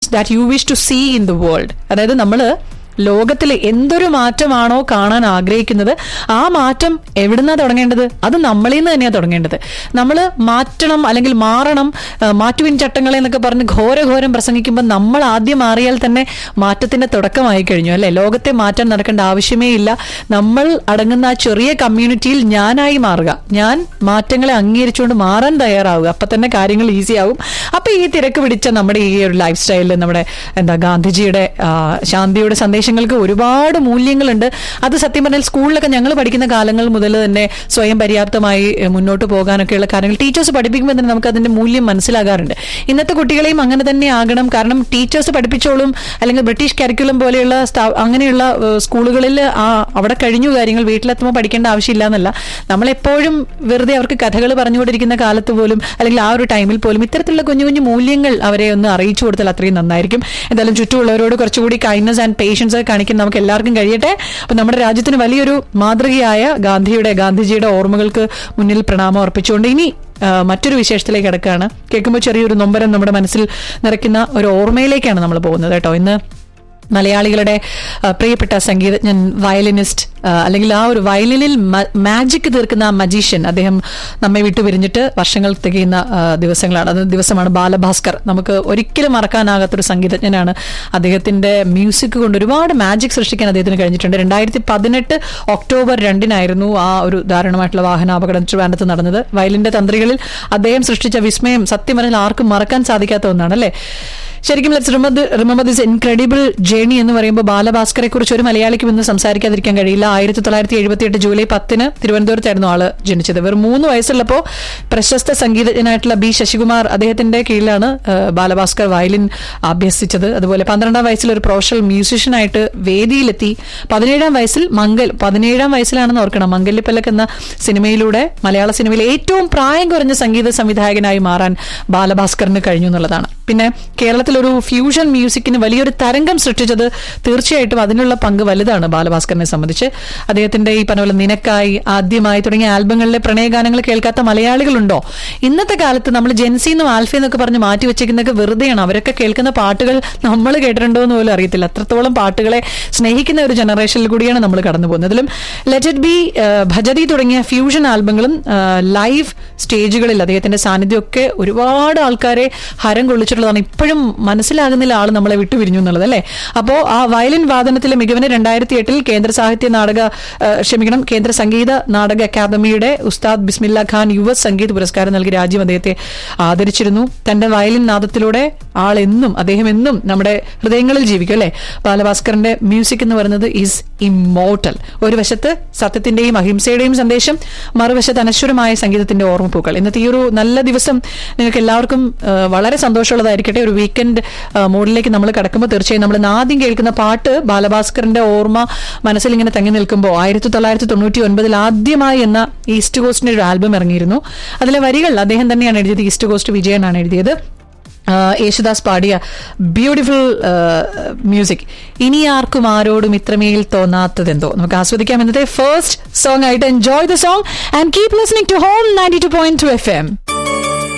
that you wish to see in the world അതായത് നമ്മൾ ലോകത്തിൽ എന്തൊരു മാറ്റമാണോ കാണാൻ ആഗ്രഹിക്കുന്നത് ആ മാറ്റം എവിടുന്നാ തുടങ്ങേണ്ടത് അത് നമ്മളിൽ നിന്ന് തന്നെയാണ് തുടങ്ങേണ്ടത് നമ്മൾ മാറ്റണം അല്ലെങ്കിൽ മാറണം ആ, മാറ്റുവിൻ ചട്ടങ്ങളെ എന്നൊക്കെ പറഞ്ഞ് ഘോരഘോരം പ്രസംഗിക്കുമ്പോൾ നമ്മൾ ആദ്യം മാറിയാൽ തന്നെ മാറ്റത്തിന്റെ തുടക്കമായി കഴിഞ്ഞു അല്ലെ ലോകത്തെ മാറ്റാൻ നടക്കേണ്ട ആവശ്യമേ ഇല്ല നമ്മൾ അടങ്ങുന്ന ആ ചെറിയ കമ്മ്യൂണിറ്റിയിൽ ഞാനായി മാറുക ഞാൻ മാറ്റങ്ങളെ അംഗീകരിച്ചുകൊണ്ട് മാറാൻ തയ്യാറാവുക അപ്പൊ തന്നെ കാര്യങ്ങൾ ഈസി ആവും അപ്പൊ ഈ തിരക്ക് പിടിച്ച നമ്മുടെ ഈ ഒരു ലൈഫ് സ്റ്റൈലിൽ നമ്മുടെ എന്താ ഗാന്ധിജിയുടെ ആ, ശാന്തിയുടെ സന്ദേശങ്ങൾക്ക് ഒരുപാട് മൂല്യങ്ങളുണ്ട് അത് സത്യം പറഞ്ഞാൽ സ്കൂളിലൊക്കെ ഞങ്ങൾ പഠിക്കുന്ന കാലങ്ങൾ മുതൽ തന്നെ സ്വയം പര്യാപ്തമായി എ, മുന്നോട്ട് പോകാനൊക്കെയുള്ള കാര്യങ്ങൾ ടീച്ചേഴ്സ് പഠിപ്പിക്കുമ്പോൾ തന്നെ നമുക്ക് അതിന്റെ മൂല്യം മനസ്സിലാകാറുണ്ട് ഇന്നത്തെ കുട്ടികളെയും അങ്ങനെ തന്നെ ആകണം കാരണം ടീച്ചേഴ്സ് പഠിപ്പിച്ചോളും അല്ലെങ്കിൽ ബ്രിട്ടീഷ് കരിക്കുലം പോലെയുള്ള സ്ഥാ- അങ്ങനെയുള്ള ഏഹ്, സ്കൂളുകളിൽ ആ അവിടെ കഴിഞ്ഞു കാര്യങ്ങൾ വീട്ടിലെത്തുമ്പോൾ പഠിക്കേണ്ട ആവശ്യമില്ല എന്നല്ല നമ്മളെപ്പോഴും വെറുതെ അവർക്ക് കഥകൾ പറഞ്ഞുകൊണ്ടിരിക്കുന്ന കാലത്ത് പോലും അല്ലെങ്കിൽ ആ ഒരു ടൈമിൽ പോലും ഇത്തരത്തിലുള്ള കുഞ്ഞു കുഞ്ഞു മൂല്യങ്ങൾ അവരെ ഒന്ന് അറിയിച്ചു കൊടുത്താൽ അത്രയും നന്നായിരിക്കും എന്തായാലും ചുറ്റുമുള്ളവരോട് കുറച്ചുകൂടി കൈൻഡ്നസ് ആൻഡ് പേഷ്യൻസ് കാണിക്കാൻ നമുക്ക് എല്ലാവർക്കും കഴിയട്ടെ അപ്പൊ നമ്മുടെ രാജ്യത്തിന് വലിയൊരു മാതൃകയായ ഗാന്ധിയുടെ ഗാന്ധിജിയുടെ ഓർമ്മകൾക്ക് മുന്നിൽ പ്രണാമം അർപ്പിച്ചുകൊണ്ട് ഇനി ആ, മറ്റൊരു വിശേഷത്തിലേക്ക് കിടക്കുകയാണ് കേൾക്കുമ്പോൾ ചെറിയൊരു നൊമ്പരം നമ്മുടെ മനസ്സിൽ നിറയ്ക്കുന്ന ഒരു ഓർമ്മയിലേക്കാണ് നമ്മൾ പോകുന്നത് കേട്ടോ ഇന്ന് മലയാളികളുടെ ആ, പ്രിയപ്പെട്ട സംഗീതജ്ഞൻ വയലിനിസ്റ്റ് ആ, അല്ലെങ്കിൽ ആ ഒരു വയലിനിൽ മാജിക് തീർക്കുന്ന ആ മജീഷ്യൻ അദ്ദേഹം നമ്മെ വിട്ടു പിരിഞ്ഞിട്ട് വർഷങ്ങൾ തികയുന്ന ആ, ദിവസങ്ങളാണ് അത് ദിവസമാണ് ബാലഭാസ്കർ നമുക്ക് ഒരിക്കലും മറക്കാനാകാത്തൊരു സംഗീതജ്ഞനാണ് അദ്ദേഹത്തിന്റെ മ്യൂസിക് കൊണ്ട് ഒരുപാട് മാജിക് സൃഷ്ടിക്കാൻ അദ്ദേഹത്തിന് കഴിഞ്ഞിട്ടുണ്ട് രണ്ടായിരത്തി പതിനെട്ട് ഒക്ടോബർ രണ്ടിനായിരുന്നു ആ ഒരു ദാരുണമായിട്ടുള്ള വാഹനാപകടം ട്രിവാൻഡത്ത് നടന്നത് വയലിന്റെ തന്ത്രികളിൽ അദ്ദേഹം സൃഷ്ടിച്ച വിസ്മയം സത്യം പറഞ്ഞാൽ ആർക്കും മറക്കാൻ സാധിക്കാത്ത ഒന്നാണ് അല്ലേ ശരിക്കും let's remember this incredible journey എന്ന് പറയുമ്പോൾ ബാലഭാസ്കറെ കുറിച്ച് ഒരു മലയാളിക്കും ഇന്ന് സംസാരിക്കാതിരിക്കാൻ കഴിയില്ല ആയിരത്തി തൊള്ളായിരത്തി എഴുപത്തി എട്ട് ജൂലൈ പത്തിന് തിരുവനന്തപുരത്തായിരുന്നു ആള് ജനിച്ചത് വെറും മൂന്ന് വയസ്സുള്ളപ്പോൾ പ്രശസ്ത സംഗീതജ്ഞനായിട്ടുള്ള ബി ശശികുമാർ അദ്ദേഹത്തിന്റെ കീഴിലാണ് ആ, ബാലഭാസ്കർ വയലിൻ അഭ്യസിച്ചത് അതുപോലെ പന്ത്രണ്ടാം വയസ്സിൽ ഒരു പ്രൊഫഷണൽ മ്യൂസിഷ്യനായിട്ട് വേദിയിലെത്തി പതിനേഴാം വയസ്സിൽ മംഗൽ പതിനേഴാം വയസ്സിലാണെന്ന് ഓർക്കണം മംഗല്യപ്പലക്ക് എന്ന സിനിമയിലൂടെ മലയാള സിനിമയിലെ ഏറ്റവും പ്രായം കുറഞ്ഞ സംഗീത സംവിധായകനായി മാറാൻ ബാലഭാസ്കറിന് കഴിഞ്ഞു എന്നുള്ളതാണ് പിന്നെ കേരളത്തിൽ ഒരു ഫ്യൂഷൻ മ്യൂസിക്കിന് വലിയൊരു തരംഗം സൃഷ്ടിച്ചത് തീർച്ചയായിട്ടും അതിനുള്ള പങ്ക് വലുതാണ് ബാലഭാസ്കറിനെ സംബന്ധിച്ച് അദ്ദേഹത്തിന്റെ ഈ പറഞ്ഞ പോലെ നിനക്കായി ആദ്യമായി തുടങ്ങിയ ആൽബങ്ങളിലെ പ്രണയഗാനങ്ങൾ കേൾക്കാത്ത മലയാളികളുണ്ടോ ഇന്നത്തെ കാലത്ത് നമ്മൾ ജെൻസി എന്നും ആൽഫ എന്നൊക്കെ പറഞ്ഞ് മാറ്റി വെച്ചേക്കുന്നതൊക്കെ വെറുതെയാണ് അവരൊക്കെ കേൾക്കുന്ന പാട്ടുകൾ നമ്മൾ കേട്ടിട്ടുണ്ടോ എന്ന് പോലും അറിയത്തില്ല അത്രത്തോളം പാട്ടുകളെ സ്നേഹിക്കുന്ന ഒരു ജനറേഷനിൽ കൂടിയാണ് നമ്മൾ കടന്നു പോകുന്നത് അതിലും ലെറ്റ് ഇറ്റ് ബി ഭജതി തുടങ്ങിയ ഫ്യൂഷൻ ആൽബങ്ങളും ലൈവ് സ്റ്റേജുകളിൽ അദ്ദേഹത്തിന്റെ സാന്നിധ്യമൊക്കെ ഒരുപാട് ആൾക്കാരെ ഹരം കൊള്ളിച്ചിട്ടുള്ളതാണ് ഇപ്പോഴും മനസ്സിലാകുന്നില്ല ആൾ നമ്മളെ വിട്ടുപിരിഞ്ഞു എന്നുള്ളത് അല്ലേ അപ്പോൾ ആ വയലിൻ വാദനത്തിലെ മികവിന് രണ്ടായിരത്തി എട്ടിൽ കേന്ദ്ര സാഹിത്യ നാടക ആ, ക്ഷമിക്കണം കേന്ദ്ര സംഗീത നാടക അക്കാദമിയുടെ ഉസ്താദ് ബിസ്മില്ല ഖാൻ യുവ സംഗീത് പുരസ്കാരം നൽകി രാജ്യം അദ്ദേഹത്തെ ആദരിച്ചിരുന്നു തന്റെ വയലിൻ നാദത്തിലൂടെ ആൾ എന്നും അദ്ദേഹം എന്നും നമ്മുടെ ഹൃദയങ്ങളിൽ ജീവിക്കും അല്ലേ ബാലഭാസ്കറിന്റെ മ്യൂസിക് എന്ന് പറയുന്നത് ഈസ് ഇമ്മോർട്ടൽ ഒരു വശത്ത് സത്യത്തിന്റെയും അഹിംസയുടെയും സന്ദേശം മറുവശത്ത് അനശ്വരമായ സംഗീതത്തിന്റെ ഓർമ്മപ്പൂക്കൾ ഇന്നത്തെ ഈ ഒരു നല്ല ദിവസം നിങ്ങൾക്ക് എല്ലാവർക്കും ആ, വളരെ സന്തോഷമുള്ളതായിരിക്കട്ടെ ഒരു വീക്കെൻഡ് മോഡിലേക്ക് നമ്മൾ കടക്കുമ്പോൾ തീർച്ചയായും നമ്മൾ ഇന്ന് ആദ്യം കേൾക്കുന്ന പാട്ട് ബാലഭാസ്കറിന്റെ ഓർമ്മ മനസ്സിൽ ഇങ്ങനെ തങ്ങി നിൽക്കുമ്പോൾ ആയിരത്തി തൊള്ളായിരത്തി തൊണ്ണൂറ്റി ഒൻപതിൽ ആദ്യമായി എന്ന ഈസ്റ്റ് കോസ്റ്റിന്റെ ഒരു ആൽബം ഇറങ്ങിയിരുന്നു അതിലെ വരികൾ അദ്ദേഹം തന്നെയാണ് എഴുതിയത് ഈസ്റ്റ് കോസ്റ്റ് വിജയനാണ് എഴുതിയത് ആ, യേശുദാസ് പാടിയ ബ്യൂട്ടിഫുൾ മ്യൂസിക് ഇനി ആർക്കും ആരോടും ഇത്രമേൽ തോന്നാത്തതെന്തോ നമുക്ക് ആസ്വദിക്കാം ഇന്നത്തെ ഫസ്റ്റ് സോങ് ആയിട്ട് enjoy the song and keep listening to home ninety two point two F M